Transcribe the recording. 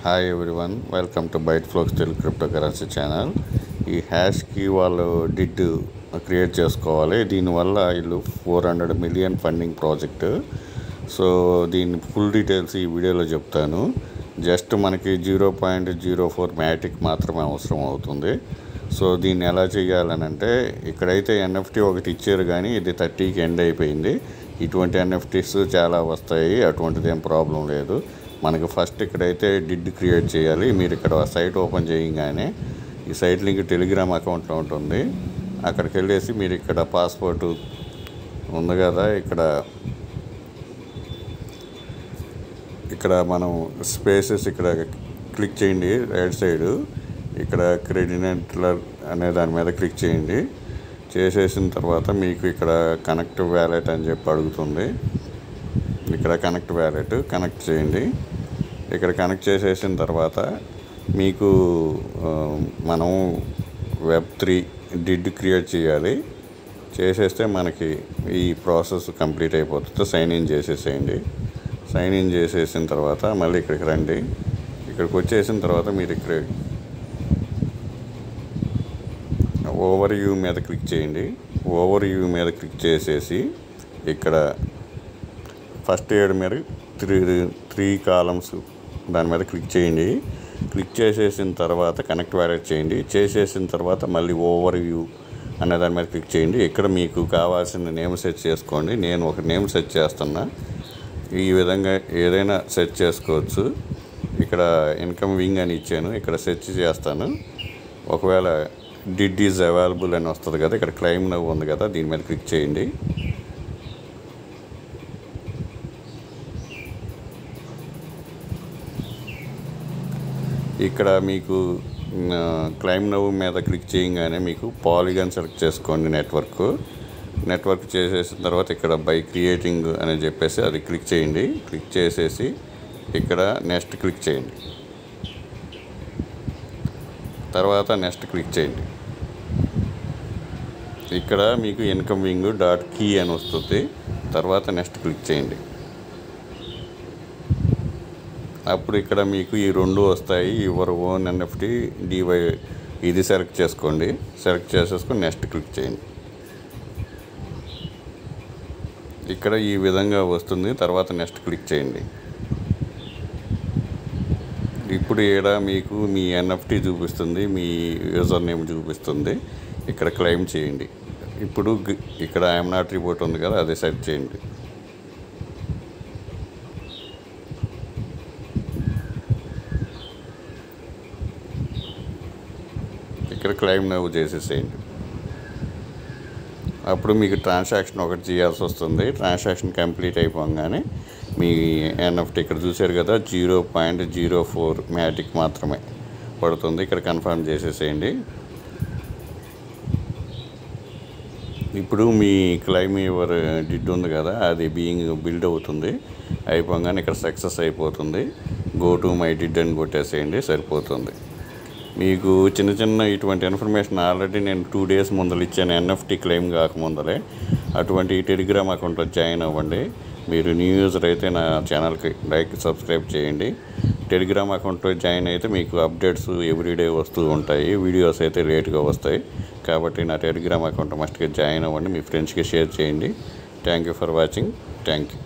hi everyone welcome to byte flox Telugu crypto currency channel ఈ హ్యాష్కి వాళ్ళు డిడ్ క్రియేట్ చేసుకోవాలి దీనివల్ల వీళ్ళు four hundred million funding project so దీని ఫుల్ డీటెయిల్స్ ఈ వీడియోలో చెప్తాను జస్ట్ మనకి zero point zero four Matic మాత్రమే అవసరం అవుతుంది సో దీన్ని ఎలా చేయాలని అంటే ఇక్కడైతే ఎన్ఎఫ్టీ ఒకటి ఇచ్చారు కానీ ఇది థర్టీకి ఎండ్ అయిపోయింది ఇటువంటి ఎన్ఎఫ్టీస్ చాలా వస్తాయి అటువంటిది ఏం ప్రాబ్లం లేదు మనకి ఫస్ట్ ఇక్కడైతే డిడ్ క్రియేట్ చేయాలి మీరు ఇక్కడ సైట్ ఓపెన్ చేయగానే ఈ సైట్ లింక్ టెలిగ్రామ్ అకౌంట్లో ఉంటుంది అక్కడికి వెళ్ళేసి మీరు ఇక్కడ పాస్పోర్ట్ ఉంది కదా ఇక్కడ ఇక్కడ మనం స్పేసెస్ ఇక్కడ క్లిక్ చేయండి రైట్ సైడ్ ఇక్కడ క్రెడినెంట్లర్ అనే దాని మీద క్లిక్ చేయండి చేసేసిన తర్వాత మీకు ఇక్కడ కనెక్ట్ వ్యాలెట్ అని చెప్పి అడుగుతుంది ఇక్కడ కనెక్ట్ వ్యాలెట్ కనెక్ట్ చేయండి ఇక్కడ కనెక్ట్ చేసేసిన తర్వాత మీకు ఆ, మనం వెబ్ త్రీ డిడ్ క్రియేట్ చేయాలి చేసేస్తే మనకి ఈ ప్రాసెస్ కంప్లీట్ అయిపోతుంది సైన్ ఇన్ చేసేసేయండి సైన్ ఇన్ చేసేసిన తర్వాత మళ్ళీ ఇక్కడికి రండి ఇక్కడికి వచ్చేసిన తర్వాత మీరు ఇక్కడ ఓవర్ వ్యూ మీద క్లిక్ చేయండి ఓవర్ వ్యూ మీద క్లిక్ చేసేసి ఇక్కడ ఫస్ట్ ఏడు మీద త్రీ త్రీ కాలమ్స్ దాని మీద క్లిక్ చేయండి క్లిక్ చేసేసిన తర్వాత కనెక్ట్ వ్యాలెట్ చేయండి చేసేసిన తర్వాత మళ్ళీ ఓవర్ వ్యూ అనే దాని మీద క్లిక్ చేయండి ఇక్కడ మీకు కావాల్సిన నేమ్ సెట్ చేసుకోండి నేను ఒక నేమ్ సెట్ చేస్తున్నా ఈ విధంగా ఏదైనా సెట్ చేసుకోవచ్చు ఇక్కడ ఇన్కమ్ వింగ్ అని ఇచ్చాను ఇక్కడ సెర్చ్ చేస్తాను ఒకవేళ డిడ్ ఈజ్ అవైలబుల్ అని వస్తుంది కదా ఇక్కడ క్లైమ్ నవ్వు ఉంది కదా దీని మీద క్లిక్ చేయండి ఇక్కడ మీకు క్లైమ్ నవ్వు మీద క్లిక్ చేయగానే మీకు పాలిగన్ సెలెక్ట్ చేసుకోండి నెట్వర్క్ నెట్వర్క్ చేసేసిన తర్వాత ఇక్కడ బై క్రియేటింగ్ అని చెప్పేసి అది క్లిక్ చేయండి క్లిక్ చేసేసి ఇక్కడ నెక్స్ట్ క్లిక్ చేయండి తర్వాత నెక్స్ట్ క్లిక్ చేయండి ఇక్కడ మీకు ఇన్కమింగ్ డాట్ కీ అని వస్తుంది తర్వాత నెక్స్ట్ క్లిక్ చేయండి అప్పుడు ఇక్కడ మీకు ఈ రెండు వస్తాయి యువర్ ఓన్ ఎన్ఎఫ్టీ డివై ఇది సెలెక్ట్ చేసుకోండి సెలెక్ట్ చేసేసుకొని నెక్స్ట్ క్లిక్ చేయండి ఇక్కడ ఈ విధంగా వస్తుంది తర్వాత నెక్స్ట్ క్లిక్ చేయండి ఇప్పుడు ఈడ మీకు మీ ఎన్ఎఫ్టీ చూపిస్తుంది మీ యూజర్ నేమ్ చూపిస్తుంది ఇక్కడ క్లెయిమ్ చేయండి ఇప్పుడు గ్- ఇక్కడ ఐఎమ్ నాట్ రిపోర్ట్ ఉంది కదా అది సెట్ చేయండి ఇక్కడ క్లెయిమ్ నవ్వు చేసేసేయండి అప్పుడు మీకు ట్రాన్సాక్షన్ ఒకటి చేయాల్సి వస్తుంది ట్రాన్సాక్షన్ కంప్లీట్ అయిపోగానే మీ ఎన్ఎఫ్టీ ఇక్కడ చూశారు కదా zero point zero four Matic మాత్రమే పడుతుంది ఇక్కడ కన్ఫర్మ్ చేసేసేయండి ఇప్పుడు మీ క్లైమ్ యువర్ డిడ్ ఉంది కదా అది బీయింగ్ బిల్డ్ అవుతుంది అయిపోగానే ఇక్కడ సక్సెస్ అయిపోతుంది గో టు మై డిడ్ అని కొట్టేసేయండి సరిపోతుంది మీకు చిన్న చిన్న ఇటువంటి ఇన్ఫర్మేషన్ ఆల్రెడీ నేను టూ డేస్ ముందర ఇచ్చాను ఎన్ఎఫ్టీ క్లెయిమ్ కాకముందలే అటువంటి టెలిగ్రామ్ అకౌంట్లో జాయిన్ అవ్వండి మీరు న్యూ యూజర్ అయితే నా ఛానల్కి లైక్ సబ్స్క్రైబ్ చేయండి టెలిగ్రామ్ అకౌంట్లో జాయిన్ అయితే మీకు అప్డేట్స్ ఎవ్రీడే వస్తూ ఉంటాయి వీడియోస్ అయితే లేట్గా వస్తాయి కాబట్టి నా టెలిగ్రామ్ అకౌంట్ మస్ట్గా జాయిన్ అవ్వండి మీ ఫ్రెండ్స్కి షేర్ చేయండి thank you for watching thank you